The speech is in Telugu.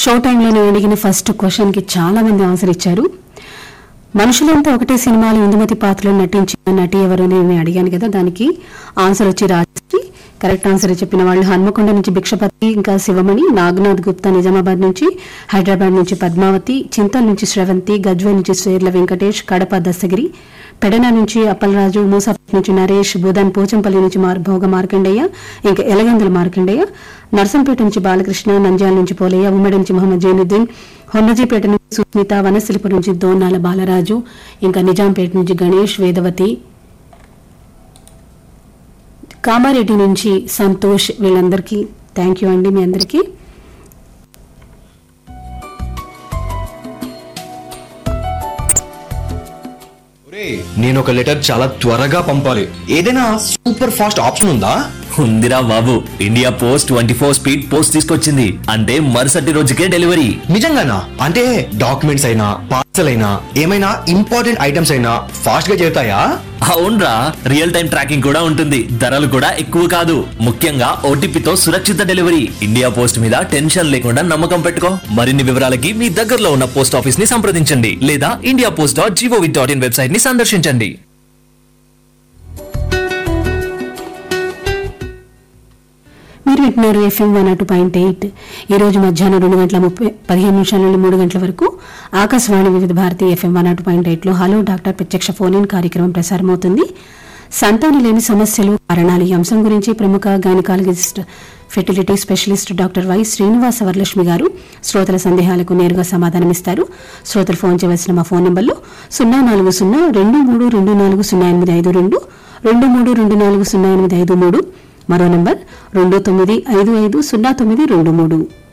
షో టైంలో నేను అడిగిన ఫస్ట్ క్వశ్చన్ కి చాలా మంది ఆన్సర్ ఇచ్చారు మనుషులంతా ఒకటే సినిమాలో ఇందుమతి పాత్రలో నటించిన నటి ఎవరు అని నేను అడిగాను కదా దానికి ఆన్సర్ వచ్చి రాజశ్రీ కరెక్ట్ ఆన్సర్ చెప్పిన వాళ్ళు హన్మకొండ నుంచి భిక్షపతి ఇంకా శివమణి నాగనాథ్ గుప్తా నిజామాబాద్ నుంచి హైదరాబాద్ నుంచి పద్మావతి చింతల్ నుంచి శ్రవంతి గజ్వల్ నుంచి శ్రేర్ల వెంకటేష్ కడప దస్తగిరి పెడన నుంచి అప్పలరాజు మూసాపేట నుంచి నరేష్ బూదాన్ పోచంపల్లి నుంచి మార్- భోగ మార్కండేయ ఇంకా ఎలగందుల మార్కండేయ నర్సంపేట నుంచి బాలకృష్ణ నంద్యాల నుంచి పోలయ్య ఉమ్మడి నుంచి మహమ్మద్ జైనుద్దీన్ హొన్నజీపేట నుంచి సుస్మిత వనశిల్ప నుంచి దోనాల బాలరాజు ఇంకా నిజాంపేట నుంచి గణేష్ వేదవతి కామారెడ్డి నుంచి సంతోష్ వీళ్ళందరికీ థ్యాంక్ యూ అండి మీ అందరికీ నేను ఒక లెటర్ చాలా త్వరగా పంపాలి ఏదైనా సూపర్ ఫాస్ట్ ఆప్షన్ ఉందా ఉందిరా బాబు India post twenty four speed post తీసుకొచ్చింది అంటే మరుసటి రోజుకే డెలివరీ నిజంగానా అంటే డాక్యుమెంట్స్ అయినా పార్సల్ అయినా ఏమైనా ఇంపార్టెంట్ ఐటమ్స్ అయినా ఫాస్ట్ గా చేరుతాయా అవునరా రియల్ టైం ట్రాకింగ్ కూడా ఉంటుంది ధరలు కూడా ఎక్కువ కాదు ముఖ్యంగా ఓటీపీతో సురక్షిత డెలివరీ ఇండియా పోస్ట్ మీద టెన్షన్ లేకుండా నమ్మకం పెట్టుకో మరిన్ని వివరాలకి మీ దగ్గరలో ఉన్న పోస్ట్ ఆఫీస్ ని సంప్రదించండి లేదా India post dot gov dot in website ని సందర్శించండి మీరు వింటున్నారు ఎఫ్ఎం వన్ అటు పాయింట్ ఎయిట్ ఈ రోజు మధ్యాహ్నం రెండు గంటల ముప్పై పదిహేను నిమిషాల నుండి మూడు గంటల వరకు ఆకాశవాణి వివిధ భారతి ఎఫ్ఎం వన్ అటు పాయింట్ ఎయిట్ లో హలో డాక్టర్ ప్రత్యక్ష ఫోన్ ఇన్ కార్యక్రమం ప్రసారమవుతుంది సంతానం లేని సమస్యలు కారణాలు ఈ అంశం గురించి ప్రముఖ gynaecologist fertility specialist doctor Y Srinivasa Varalakshmi garu శ్రోతల సందేహాలకు నేరుగా సమాధానమిస్తారు శ్రోతలు ఫోన్ చేయవలసిన మా ఫోన్ నంబర్లు సున్నా నాలుగు సున్నా రెండు మూడు రెండు నాలుగు సున్నా ఎనిమిది ఐదు రెండు రెండు మూడు రెండు నాలుగు సున్నా ఎనిమిది ఐదు మూడు మరో నంబర్ రెండు తొమ్మిది ఐదు ఐదు సున్నా తొమ్మిది రెండు మూడు